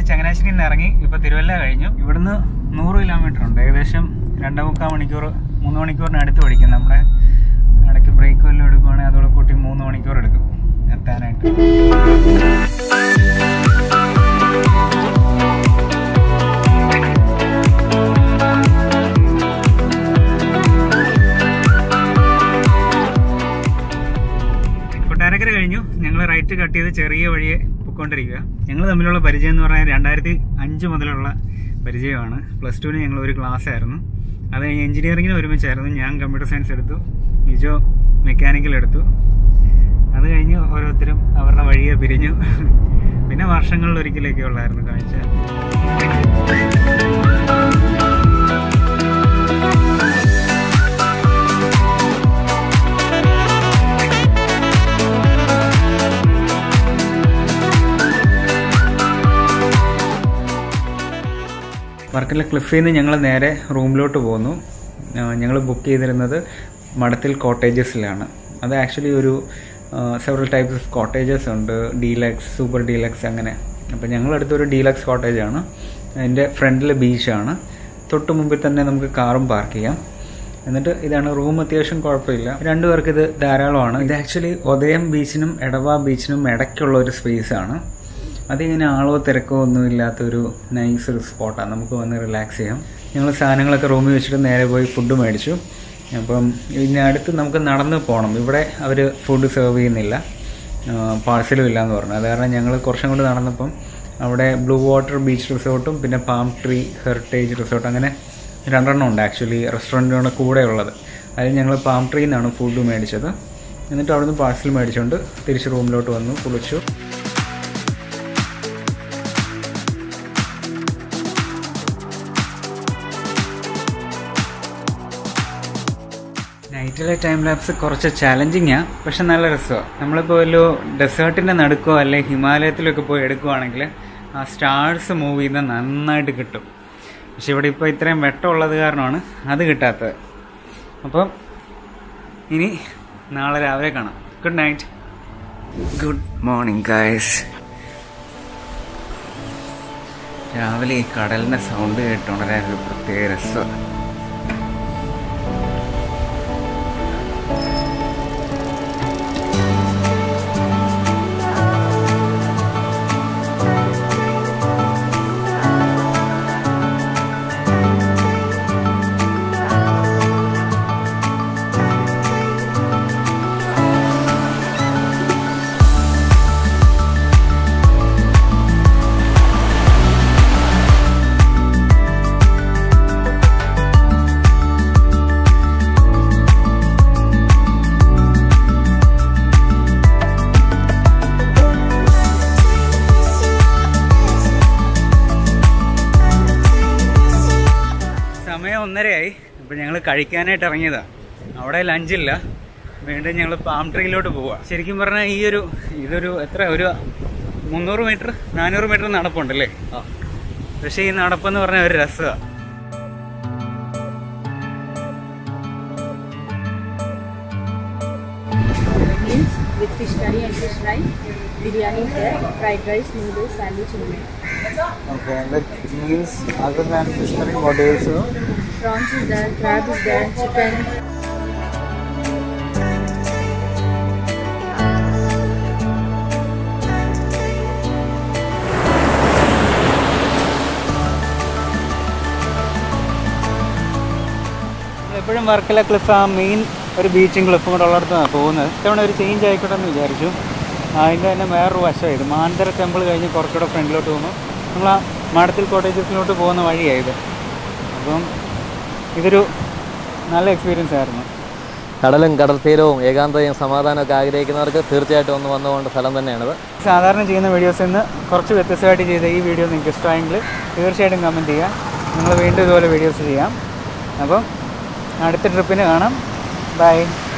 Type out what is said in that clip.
ചങ്ങനാശ്ശേരിയിൽ നിന്ന് ഇറങ്ങി ഇപ്പോൾ തിരുവല്ല കഴിഞ്ഞു ഇവിടുന്ന് നൂറ് കിലോമീറ്റർ ഉണ്ട് ഏകദേശം രണ്ടേ മുക്കാൽ മണിക്കൂർ മൂന്ന് മണിക്കൂറിന് അടുത്ത് പഠിക്കും നമ്മുടെ ഇടയ്ക്ക് ബ്രേക്ക് വല്ലതും എടുക്കുവാണെങ്കിൽ അതോടെ കൂട്ടി മൂന്ന് മണിക്കൂർ എടുക്കും എത്താനായിട്ട് കൊട്ടാരക്കര കഴിഞ്ഞു ഞങ്ങൾ റൈറ്റ് കട്ട് ചെയ്ത് ചെറിയ വഴിയെ പൊയ്ക്കൊണ്ടിരിക്കുക ഞങ്ങൾ തമ്മിലുള്ള പരിചയം എന്ന് പറഞ്ഞാൽ രണ്ടായിരത്തി അഞ്ച് മുതലുള്ള പരിചയമാണ് പ്ലസ് ടുവിന് ഞങ്ങൾ ഒരു ക്ലാസ് ആയിരുന്നു അത് കഴിഞ്ഞ് എഞ്ചിനീയറിങ്ങിന് ഒരുമിച്ചായിരുന്നു ഞാൻ കമ്പ്യൂട്ടർ സയൻസ് എടുത്തു നിജോ മെക്കാനിക്കൽ എടുത്തു അത് കഴിഞ്ഞ് ഓരോരുത്തരും അവരുടെ വഴിയെ പിരിഞ്ഞു പിന്നെ വർഷങ്ങളിൽ ഒരിക്കലൊക്കെ ഉള്ളായിരുന്നു കാഴ്ച വർക്കല ക്ലിഫിൽ നിന്ന് ഞങ്ങൾ നേരെ റൂമിലോട്ട് പോന്നു ഞങ്ങൾ ബുക്ക് ചെയ്തിരുന്നത് മഠത്തിൽ കോട്ടേജസിലാണ് അത് ആക്ച്വലി ഒരു സെവറൽ ടൈപ്സ് ഓഫ് കോട്ടേജസ് ഉണ്ട് ഡീലക്സ് സൂപ്പർ ഡീലക്സ് അങ്ങനെ അപ്പോൾ ഞങ്ങളടുത്തൊരു ഡീലക്സ് കോട്ടേജാണ് അതിൻ്റെ ഫ്രണ്ടിൽ ബീച്ചാണ് തൊട്ട് മുമ്പിൽ തന്നെ നമുക്ക് കാറും പാർക്ക് ചെയ്യാം എന്നിട്ട് ഇതാണ് റൂം അത്യാവശ്യം കുഴപ്പമില്ല രണ്ടു പേർക്ക് ഇത് ധാരാളമാണ് ഇത് ആക്ച്വലി ഉദയം ബീച്ചിനും എടവ ബീച്ചിനും ഇടയ്ക്കുള്ള ഒരു സ്പേസ് ആണ് അതിങ്ങനെ ആളോ തിരക്കോ ഒന്നും ഇല്ലാത്തൊരു നൈസ് ഒരു സ്പോട്ടാണ് നമുക്ക് വന്ന് റിലാക്സ് ചെയ്യാം ഞങ്ങൾ സാധനങ്ങളൊക്കെ റൂമിൽ വെച്ചിട്ട് നേരെ പോയി ഫുഡ് മേടിച്ചു അപ്പം ഇതിന് അടുത്ത് നമുക്ക് നടന്ന് പോകണം ഇവിടെ അവർ ഫുഡ് സെർവ് ചെയ്യുന്നില്ല പാഴ്സലും ഇല്ല എന്ന് പറഞ്ഞു അത് കാരണം ഞങ്ങൾ കുറച്ചും കൂടി നടന്നപ്പം അവിടെ ബ്ലൂ വാട്ടർ ബീച്ച് റിസോർട്ടും പിന്നെ പാം ട്രീ ഹെറിറ്റേജ് റിസോർട്ട് അങ്ങനെ രണ്ടെണ്ണം ഉണ്ട് ആക്ച്വലി റെസ്റ്റോറൻറ്റിനോട് കൂടെ ഉള്ളത് അതിൽ ഞങ്ങൾ പാം ട്രീയിൽ നിന്നാണ് ഫുഡ് മേടിച്ചത് എന്നിട്ട് അവിടുന്ന് പാഴ്സൽ മേടിച്ചുകൊണ്ട് തിരിച്ച് റൂമിലോട്ട് വന്നു കുളിച്ചു നൈറ്റിലെ ടൈം ലാപ്സ് കുറച്ച് ചാലഞ്ചിങ്ങാണ് പക്ഷെ നല്ല രസമാണ് നമ്മളിപ്പോൾ വല്ല ഡെസേർട്ടിൻ്റെ നടുക്കോ അല്ലെ ഹിമാലയത്തിലൊക്കെ പോയി എടുക്കുവാണെങ്കിൽ ആ സ്റ്റാർസ് മൂവ് ചെയ്യുന്നത് നന്നായിട്ട് കിട്ടും പക്ഷെ ഇവിടെ ഇപ്പോൾ ഇത്രയും വെട്ടമുള്ളത് കാരണമാണ് അത് കിട്ടാത്തത് അപ്പം ഇനി നാളെ രാവിലെ കാണാം good night good morning guys രാവിലെ ഈ കടലിൻ്റെ സൗണ്ട് കേട്ടുകൊണ്ടൊരു ഒരു പ്രത്യേക രസം സമയം ഒന്നരയായി ഇപ്പം ഞങ്ങൾ കഴിക്കാനായിട്ട് ഇറങ്ങിയതാ അവിടെ ലഞ്ചില്ല വീണ്ടും ഞങ്ങൾ പാം ട്രീയിലോട്ട് പോവാ ശരിക്കും പറഞ്ഞാൽ ഈ ഒരു ഇതൊരു എത്ര ഒരു മുന്നൂറ് മീറ്റർ നാനൂറ് മീറ്റർ നടപ്പുണ്ടല്ലേ പക്ഷേ ഈ നടപ്പെന്ന് പറഞ്ഞാൽ ഒരു രസമാണ് meals with fish curry and fish fry. Biryani is there, fried rice, noodles, sandwich, and meal. Okay, that means other than fish curry, what else? Prawns is there, crab is there, chicken. എപ്പോഴും Varkala cliff ആ main ഒരു ബീച്ചും ക്ലിഫും കൂടെ ഉള്ളിടത്താണ് പോകുന്നത് ഇത്തവണ ഒരു change ആയിക്കോട്ടെ എന്ന് വിചാരിച്ചു അതിൻ്റെ തന്നെ വേറൊരു വശം ഇത് മാന്തര ടെമ്പിൾ കഴിഞ്ഞ് കുറച്ചുകൂടെ ഫ്രണ്ടിലോട്ട് പോകുമ്പോൾ നമ്മൾ ആ മാടത്തിൽ കോട്ടേജസിലോട്ട് പോകുന്ന വഴിയായത് അപ്പം ഇതൊരു നല്ല എക്സ്പീരിയൻസ് ആയിരുന്നു കടലും കടൽ തീരവും ഏകാന്തതയും സമാധാനമൊക്കെ ആഗ്രഹിക്കുന്നവർക്ക് തീർച്ചയായിട്ടും ഒന്ന് വന്നുകൊണ്ട് സ്ഥലം തന്നെയാണിത് സാധാരണ ചെയ്യുന്ന വീഡിയോസിൽ നിന്ന് കുറച്ച് വ്യത്യസ്തമായിട്ട് ചെയ്ത ഈ വീഡിയോ നിങ്ങൾക്ക് ഇഷ്ടമായെങ്കിൽ തീർച്ചയായിട്ടും കമൻറ്റ് ചെയ്യുക നിങ്ങൾ വീണ്ടും ഇതുപോലെ വീഡിയോസ് ചെയ്യാം അപ്പം അടുത്ത ട്രിപ്പിന് കാണാം ബൈ